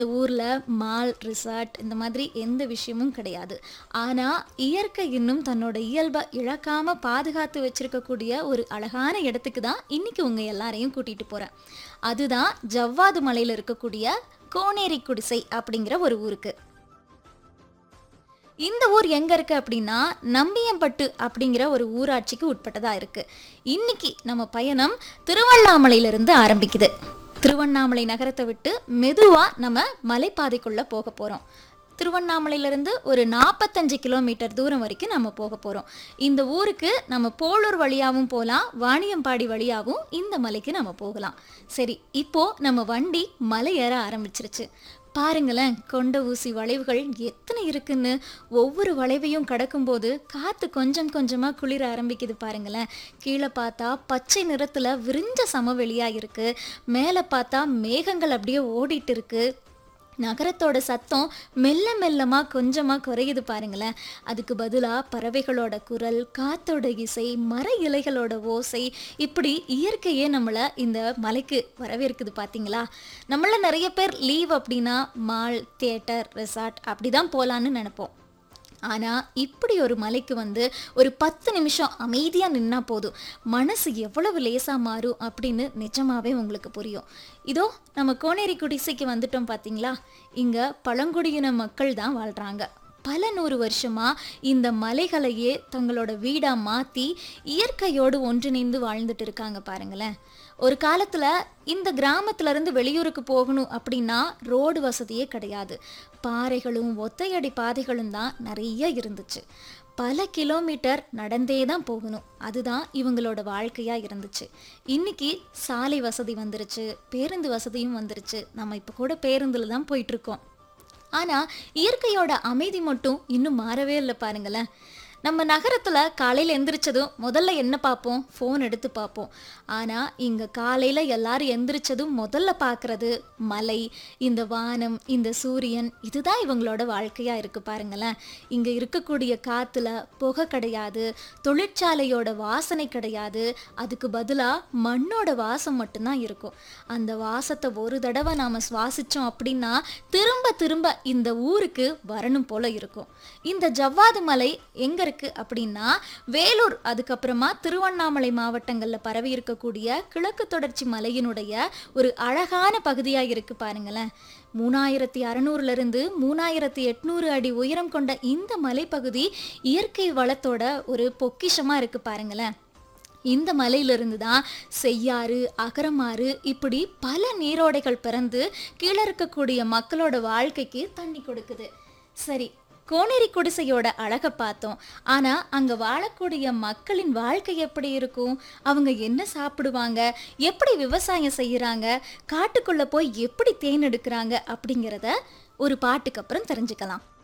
இந்த ஊர்ல mall resort இந்த மாதிரி எந்த விஷயமும் கிடையாது ஆனா இயற்கை இன்னும் தன்னோட இயல்பை இழக்காம பாதுகாத்து வச்சிருக்கக்கூடிய ஒரு அழகான இடத்துக்கு தான் இன்னைக்கு உங்க எல்லாரையும் கூட்டிட்டு போறேன் அதுதான் ஜவ்வாது மலையில இருக்கக்கூடிய கோனேரி குடிசை அப்படிங்கிற ஒரு ஊருக்கு இந்த ஊர் எங்க இருக்கு அப்படின்னா நம்பியம்பட்டு அப்படிங்கிற ஒரு ஊராட்சிக்கு உட்பட்டதா இருக்கு இன்னைக்கு நம்ம பயணம் திருவண்ணாமலையிலிருந்து ஆரம்பிக்குது திருவண்ணாமலை நகரத்தை விட்டு மெதுவா நம்ம மலைப்பாதைக்குள்ள போக போறோம் திருவண்ணாமலையிலிருந்து ஒரு நாற்பத்தஞ்சு கிலோமீட்டர் தூரம் வரைக்கும் நம்ம போக போகிறோம் இந்த ஊருக்கு நம்ம போலூர் வழியாகவும் போகலாம் வாணியம்பாடி வழியாகவும் இந்த மலைக்கு நம்ம போகலாம் சரி இப்போ நம்ம வண்டி மலை ஏற ஆரம்பிச்சிருச்சு பாருங்களேன் கொண்ட ஊசி வளைவுகள் எத்தனை இருக்குன்னு ஒவ்வொரு வளைவையும் கடக்கும்போது காற்று கொஞ்சம் கொஞ்சமாக குளிர ஆரம்பிக்குது பாருங்களேன் கீழே பார்த்தா பச்சை நிறத்தில் விரிஞ்ச சமவெளியாக இருக்குது மேலே பார்த்தா மேகங்கள் அப்படியே ஓடிட்டு இருக்கு நகரத்தோட சத்தம் மெல்ல மெல்லமாக கொஞ்சமாக குறையுது பாருங்களேன் அதுக்கு பதிலாக பறவைகளோட குரல் காத்தோட இசை மர இலைகளோட ஓசை இப்படி இயற்கையே நம்மளை இந்த மலைக்கு வரவேற்குது பார்த்தீங்களா நம்மள நிறைய பேர் லீவ் அப்படின்னா மால் தியேட்டர் ரெசார்ட் அப்படி தான் போகலான்னு நினைப்போம் ஆனால் இப்படி ஒரு மலைக்கு வந்து ஒரு பத்து நிமிஷம் அமைதியாக நின்னா போதும் மனசு எவ்வளவு லேசாக மாறும் அப்படின்னு நிஜமாவே உங்களுக்கு புரியும் இதோ நம்ம கோனேரி குடிசைக்கு வந்துட்டோம் பார்த்தீங்களா இங்கே பழங்குடியின மக்கள் தான் வாழ்கிறாங்க பல நூறு வருஷமா இந்த மலைகளையே தங்களோட வீடா மாத்தி இயற்கையோடு ஒன்றிணைந்து வாழ்ந்துட்டு இருக்காங்க பாருங்களேன் ஒரு காலத்துல இந்த கிராமத்துல இருந்து வெளியூருக்கு போகணும் அப்படின்னா ரோடு வசதியே கிடையாது பாறைகளும் ஒத்தையடி பாதைகளும் தான் நிறைய இருந்துச்சு பல கிலோமீட்டர் நடந்தே தான் போகணும் அதுதான் இவங்களோட வாழ்க்கையா இருந்துச்சு இன்னைக்கு சாலை வசதி வந்துருச்சு பேருந்து வசதியும் வந்துருச்சு நம்ம இப்போ கூட பேருந்துல தான் போயிட்டு இருக்கோம் ஆனால் இயற்கையோட அமைதி மட்டும் இன்னும் மாறவே இல்லை பாருங்களேன் நம்ம நகரத்தில் காலையில் எந்திரிச்சதும் முதல்ல என்ன பார்ப்போம் ஃபோன் எடுத்து பார்ப்போம் ஆனால் இங்கே காலையில் எல்லாரும் எந்திரிச்சதும் முதல்ல பார்க்குறது மலை இந்த வானம் இந்த சூரியன் இதுதான் இவங்களோட வாழ்க்கையாக இருக்குது பாருங்களேன் இங்கே இருக்கக்கூடிய காற்றுல புகை கிடையாது தொழிற்சாலையோட வாசனை கிடையாது அதுக்கு பதிலாக மண்ணோட வாசம் மட்டும்தான் இருக்கும் அந்த வாசத்தை ஒரு தடவை நாம் சுவாசித்தோம் அப்படின்னா திரும்ப திரும்ப இந்த ஊருக்கு வரணும் போல இருக்கும் இந்த ஜவ்வாது மலை எங்கே இருக்குது அப்படின்னா வேலூர் அதுக்கப்புறமா திருவண்ணாமலை மாவட்டங்களில் பரவி இருக்கக்கூடிய கிழக்கு தொடர்ச்சி மலையினுடைய ஒரு அழகான பகுதியாக இருக்கு பாருங்களேன் மூணாயிரத்தி அறநூறுலேருந்து மூணாயிரத்தி எட்நூறு அடி உயரம் கொண்ட இந்த மலைப்பகுதி இயற்கை வளத்தோட ஒரு பொக்கிஷமாக இருக்கு பாருங்களேன் இந்த மலையிலிருந்து தான் செய்யாறு அகரமாறு இப்படி பல நீரோடைகள் பிறந்து கீழே இருக்கக்கூடிய மக்களோட வாழ்க்கைக்கு தண்ணி கொடுக்குது சரி கோனேரி குடிசையோட அழகை பார்த்தோம் ஆனால் அங்கே வாழக்கூடிய மக்களின் வாழ்க்கை எப்படி இருக்கும் அவங்க என்ன சாப்பிடுவாங்க எப்படி விவசாயம் செய்கிறாங்க காட்டுக்குள்ளே போய் எப்படி தேன் எடுக்கிறாங்க அப்படிங்கிறத ஒரு பாட்டுக்கு அப்புறம் தெரிஞ்சுக்கலாம்